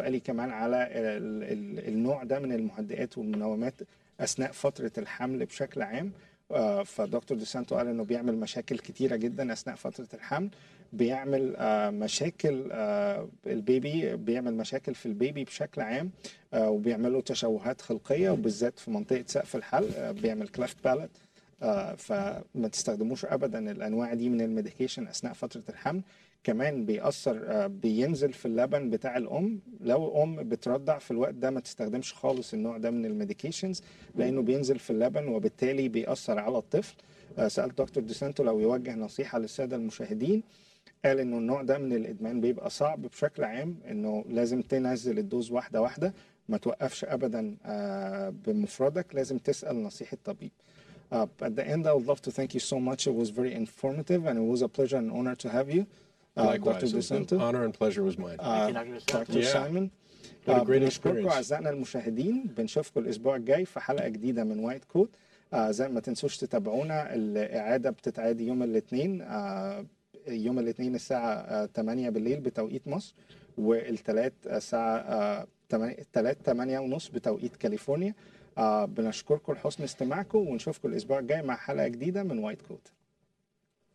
سؤالي كمان على ال ال النوع ده من المهدئات والمنومات اثناء فتره الحمل بشكل عام آه، فدكتور ديسانتو قال انه بيعمل مشاكل كتيره جدا اثناء فتره الحمل بيعمل آه، مشاكل آه، البيبي بيعمل مشاكل في البيبي بشكل عام آه، وبيعمل له تشوهات خلقيه وبالذات في منطقه سقف الحلق آه، بيعمل كلافت بالت فما تستخدموش ابدا الانواع دي من الميديكيشن اثناء فتره الحمل كمان بيأثر آه، بينزل في اللبن بتاع الام لو ام بترضع في الوقت ده ما تستخدمش خالص النوع ده من الميديكيشنز لانه بينزل في اللبن وبالتالي بيأثر على الطفل آه، سألت دكتور ديسانتو لو يوجه نصيحة للسادة المشاهدين قال انه النوع ده من الادمان بيبقى صعب بشكل عام انه لازم تنزل الدوز واحده واحده ما توقفش ابدا آه، بمفردك لازم تسال نصيحه طبيب. Uh, at the end, I would love to thank you so much. It was very informative, and it was a pleasure and honor to have you, uh, Likewise, Dr. it was an DeSanto, honor and pleasure was mine. uh, Thank you, Dr. Dr. Yeah. Simon. What a آه، great بنشكركم experience. اعزائنا المشاهدين بنشوفكم الاسبوع الجاي في حلقه جديده من وايت كوت آه زي ما تنسوش تتابعونا الاعاده بتتعاد يوم الاثنين آه يوم الاثنين الساعه آه 8 بالليل بتوقيت مصر والثلاث الساعه آه 8 الثلاث 8 ونص بتوقيت كاليفورنيا آه بنشكركم لحسن استماعكم ونشوفكم الاسبوع الجاي مع حلقه جديده من وايت كوت